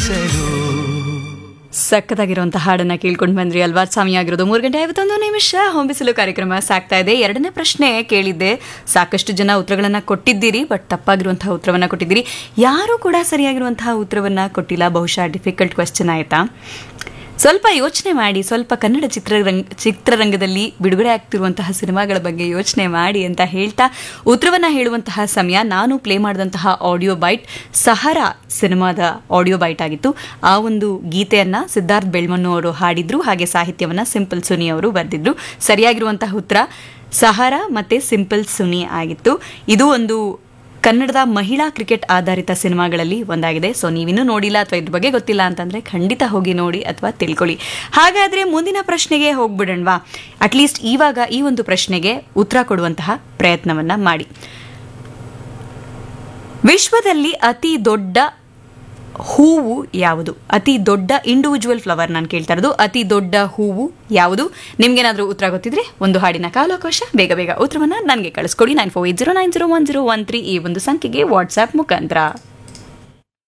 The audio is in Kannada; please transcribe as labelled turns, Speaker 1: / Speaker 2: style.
Speaker 1: ಮಿಡಿಸಲು
Speaker 2: ಸಖತ್ತಾಗಿರುವಂತಹ ಹಾಡನ್ನ ಕೇಳ್ಕೊಂಡು ಬಂದ್ರಿ ಅಲ್ವಾ ಸಮಯ ಆಗಿರೋದು ಮೂರು ಗಂಟೆ ಐವತ್ತೊಂದು ನಿಮಿಷ ಹೊಂಬಿಸಲು ಕಾರ್ಯಕ್ರಮ ಸಾಕ್ತಾ ಇದೆ ಎರಡನೇ ಪ್ರಶ್ನೆ ಕೇಳಿದ್ದೆ ಸಾಕಷ್ಟು ಜನ ಉತ್ತರಗಳನ್ನ ಕೊಟ್ಟಿದ್ದೀರಿ ಬಟ್ ತಪ್ಪಾಗಿರುವಂತಹ ಉತ್ತರವನ್ನ ಕೊಟ್ಟಿದ್ದೀರಿ ಯಾರೂ ಕೂಡ ಸರಿಯಾಗಿರುವಂತಹ ಉತ್ತರವನ್ನ ಕೊಟ್ಟಿಲ್ಲ ಬಹುಶಃ ಡಿಫಿಕಲ್ಟ್ ಕ್ವೆಶ್ಚನ್ ಆಯ್ತಾ ಸ್ವಲ್ಪ ಯೋಚನೆ ಮಾಡಿ ಸ್ವಲ್ಪ ಕನ್ನಡ ಚಿತ್ರರಂಗ ಚಿತ್ರರಂಗದಲ್ಲಿ ಬಿಡುಗಡೆ ಆಗ್ತಿರುವಂತಹ ಸಿನಿಮಾಗಳ ಬಗ್ಗೆ ಯೋಚನೆ ಮಾಡಿ ಅಂತ ಹೇಳ್ತಾ ಉತ್ತರವನ್ನ ಹೇಳುವಂತಹ ಸಮಯ ನಾನು ಪ್ಲೇ ಮಾಡಿದಂತಹ ಆಡಿಯೋ ಬೈಟ್ ಸಹರಾ ಸಿನಿಮಾದ ಆಡಿಯೋ ಬೈಟ್ ಆಗಿತ್ತು ಆ ಒಂದು ಗೀತೆಯನ್ನ ಸಿದ್ಧಾರ್ಥ್ ಬೆಳ್ಮನ್ನು ಅವರು ಹಾಡಿದ್ರು ಹಾಗೆ ಸಾಹಿತ್ಯವನ್ನ ಸಿಂಪಲ್ ಸುನಿ ಅವರು ಬರೆದಿದ್ರು ಸರಿಯಾಗಿರುವಂತಹ ಉತ್ತರ ಸಹರಾ ಮತ್ತೆ ಸಿಂಪಲ್ ಸುನಿ ಆಗಿತ್ತು ಇದು ಒಂದು ಕನ್ನಡದ ಮಹಿಳಾ ಕ್ರಿಕೆಟ್ ಆಧಾರಿತ ಸಿನಿಮಾಗಳಲ್ಲಿ ಒಂದಾಗಿದೆ ಸೊ ನೀವಿನ್ನೂ ನೋಡಿಲ್ಲ ಅಥವಾ ಇದ್ರ ಬಗ್ಗೆ ಗೊತ್ತಿಲ್ಲ ಅಂತಂದ್ರೆ ಖಂಡಿತ ಹೋಗಿ ನೋಡಿ ಅಥವಾ ತಿಳ್ಕೊಳ್ಳಿ ಹಾಗಾದ್ರೆ ಮುಂದಿನ ಪ್ರಶ್ನೆಗೆ ಹೋಗ್ಬಿಡೋಣವಾ ಅಟ್ಲೀಸ್ಟ್ ಇವಾಗ ಈ ಒಂದು ಪ್ರಶ್ನೆಗೆ ಉತ್ತರ ಕೊಡುವಂತಹ ಪ್ರಯತ್ನವನ್ನ ಮಾಡಿ ವಿಶ್ವದಲ್ಲಿ ಅತಿ ದೊಡ್ಡ ಹೂವು ಯಾವುದು ಅತಿ ದೊಡ್ಡ ಇಂಡಿವಿಜುವಲ್ ಫ್ಲವರ್ ನಾನು ಕೇಳ್ತಾ ಇರೋದು ಅತಿ ದೊಡ್ಡ ಹೂವು ಯಾವುದು ನಿಮ್ಗೇನಾದ್ರೂ ಉತ್ತರ ಗೊತ್ತಿದ್ರೆ ಒಂದು ಹಾಡಿನ ಕಾಲಾವಕಾಶ ಬೇಗ ಬೇಗ ಉತ್ತರವನ್ನ ನನಗೆ ಕಳಿಸ್ಕೊಡಿ nine four eight zero nine zero one zero one three ಈ ಒಂದು ಸಂಖ್ಯೆಗೆ ವಾಟ್ಸ್ಆಪ್ ಮುಖಾಂತರ